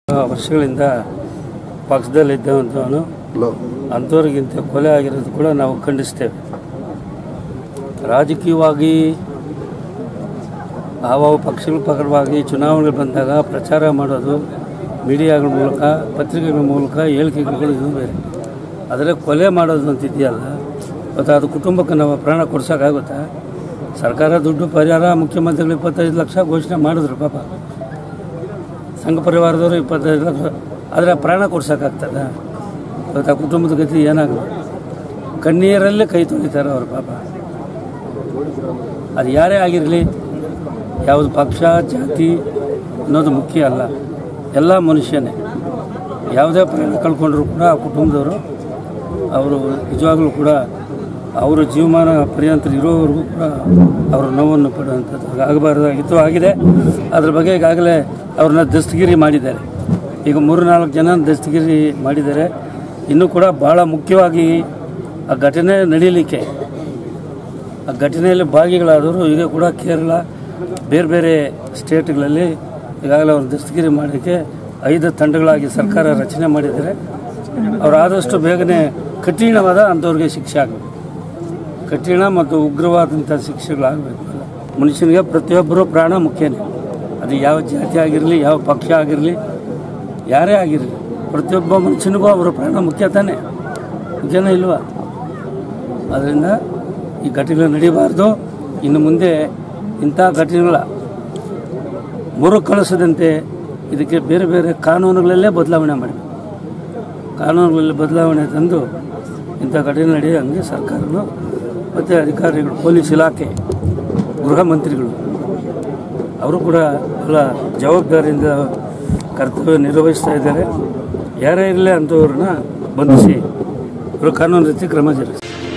ವರ್ಷಗಳಿಂದ ಪಕ್ಷದಲ್ಲಿದ್ದವಂಥವನು ಅಂಥವ್ರಿಗಿಂತ ಕೊಲೆ ಆಗಿರೋದು ಕೂಡ ನಾವು ಖಂಡಿಸ್ತೇವೆ ರಾಜಕೀಯವಾಗಿ ಆವಾವ ಪಕ್ಷಗಳ ಪರವಾಗಿ ಚುನಾವಣೆಗಳು ಬಂದಾಗ ಪ್ರಚಾರ ಮಾಡೋದು ಮೀಡಿಯಾಗಳ ಮೂಲಕ ಪತ್ರಿಕೆಗಳ ಮೂಲಕ ಹೇಳಿಕೆಗಳು ಇದು ಬೇರೆ ಆದರೆ ಕೊಲೆ ಮಾಡೋದು ಅಂತ ಇದೆಯಲ್ಲ ಮತ್ತು ಅದು ಕುಟುಂಬಕ್ಕೆ ನಾವು ಪ್ರಾಣ ಕೊಡ್ಸೋಕ್ಕಾಗುತ್ತಾ ಸರ್ಕಾರ ದುಡ್ಡು ಪರಿಹಾರ ಮುಖ್ಯಮಂತ್ರಿಗಳು ಇಪ್ಪತ್ತೈದು ಲಕ್ಷ ಘೋಷಣೆ ಮಾಡಿದ್ರು ಪಾಪ ಸಂಘ ಪರಿವಾರದವರು ಇಪ್ಪತ್ತೈದು ಲಕ್ಷ ಆದರೆ ಪ್ರಾಣ ಕೊಡ್ಸೋಕ್ಕಾಗ್ತದ ಇವತ್ತು ಆ ಕುಟುಂಬದ ಗತಿ ಏನಾಗುತ್ತೆ ಕಣ್ಣೀರಲ್ಲೇ ಕೈ ತೊಳಿತಾರೆ ಅವ್ರ ಪಾಪ ಅದು ಯಾರೇ ಆಗಿರಲಿ ಯಾವುದು ಪಕ್ಷ ಜಾತಿ ಅನ್ನೋದು ಮುಖ್ಯ ಅಲ್ಲ ಎಲ್ಲ ಮನುಷ್ಯನೇ ಯಾವುದೇ ಪ್ರಾಣ ಕಳ್ಕೊಂಡ್ರು ಕೂಡ ಆ ಕುಟುಂಬದವರು ಅವರು ನಿಜವಾಗ್ಲೂ ಕೂಡ ಅವರ ಜೀವಮಾನ ಪರ್ಯಂತ ಇರೋವರೆಗೂ ಕೂಡ ಅವರ ನೋವನ್ನು ಪಡುವಂಥದ್ದು ಆಗಬಾರ್ದಾಗಿತ್ತು ಆಗಿದೆ ಅದ್ರ ಬಗ್ಗೆ ಈಗಾಗಲೇ ಅವ್ರನ್ನ ದಸ್ತಗಿರಿ ಮಾಡಿದ್ದಾರೆ ಈಗ ಮೂರು ನಾಲ್ಕು ಜನ ದಸ್ತಗಿರಿ ಮಾಡಿದ್ದಾರೆ ಇನ್ನೂ ಕೂಡ ಭಾಳ ಮುಖ್ಯವಾಗಿ ಆ ಘಟನೆ ನಡೀಲಿಕ್ಕೆ ಆ ಘಟನೆಯಲ್ಲಿ ಭಾಗಿಗಳಾದವರು ಈಗ ಕೂಡ ಕೇರಳ ಬೇರೆ ಬೇರೆ ಸ್ಟೇಟ್ಗಳಲ್ಲಿ ಈಗಾಗಲೇ ಅವರು ದಸ್ತಗಿರಿ ಮಾಡಲಿಕ್ಕೆ ಐದು ತಂಡಗಳಾಗಿ ಸರ್ಕಾರ ರಚನೆ ಮಾಡಿದ್ದಾರೆ ಅವರು ಆದಷ್ಟು ಬೇಗನೆ ಕಠಿಣವಾದ ಅಂಥವ್ರಿಗೆ ಶಿಕ್ಷೆ ಆಗಬೇಕು ಕಠಿಣ ಮತ್ತು ಉಗ್ರವಾದಂಥ ಶಿಕ್ಷೆಗಳಾಗಬೇಕು ಮನುಷ್ಯನಿಗೆ ಪ್ರತಿಯೊಬ್ಬರು ಪ್ರಾಣ ಮುಖ್ಯನೇ ಅದು ಯಾವ ಜಾತಿ ಆಗಿರಲಿ ಯಾವ ಪಕ್ಷ ಆಗಿರಲಿ ಯಾರೇ ಆಗಿರಲಿ ಪ್ರತಿಯೊಬ್ಬ ಮನುಷ್ಯನಿಗೂ ಅವರ ಪ್ರಾಣ ಮುಖ್ಯ ತಾನೇ ಮುಖ್ಯನೇ ಇಲ್ವಾ ಅದರಿಂದ ಈ ಘಟನೆಗಳು ನಡೀಬಾರ್ದು ಇನ್ನು ಮುಂದೆ ಇಂಥ ಘಟನೆಗಳ ಮರುಕಳಿಸದಂತೆ ಇದಕ್ಕೆ ಬೇರೆ ಬೇರೆ ಕಾನೂನುಗಳಲ್ಲೇ ಬದಲಾವಣೆ ಮಾಡಬೇಕು ಕಾನೂನುಗಳಲ್ಲಿ ಬದಲಾವಣೆ ತಂದು ಇಂಥ ಘಟನೆ ನಡೆಯಂಗೆ ಸರ್ಕಾರಗಳು ಮತ್ತು ಅಧಿಕಾರಿಗಳು ಪೊಲೀಸ್ ಇಲಾಖೆ ಗೃಹ ಮಂತ್ರಿಗಳು ಅವರು ಕೂಡ ಬಹಳ ಜವಾಬ್ದಾರಿಯಿಂದ ಕರ್ತವ್ಯ ನಿರ್ವಹಿಸ್ತಾ ಇದ್ದಾರೆ ಯಾರೇ ಇರಲಿ ಅಂಥವ್ರನ್ನ ಬಂಧಿಸಿ ಅವರು ಕಾನೂನು ರೀತಿ ಕ್ರಮ ಜರುಗಿಸ್ತಾರೆ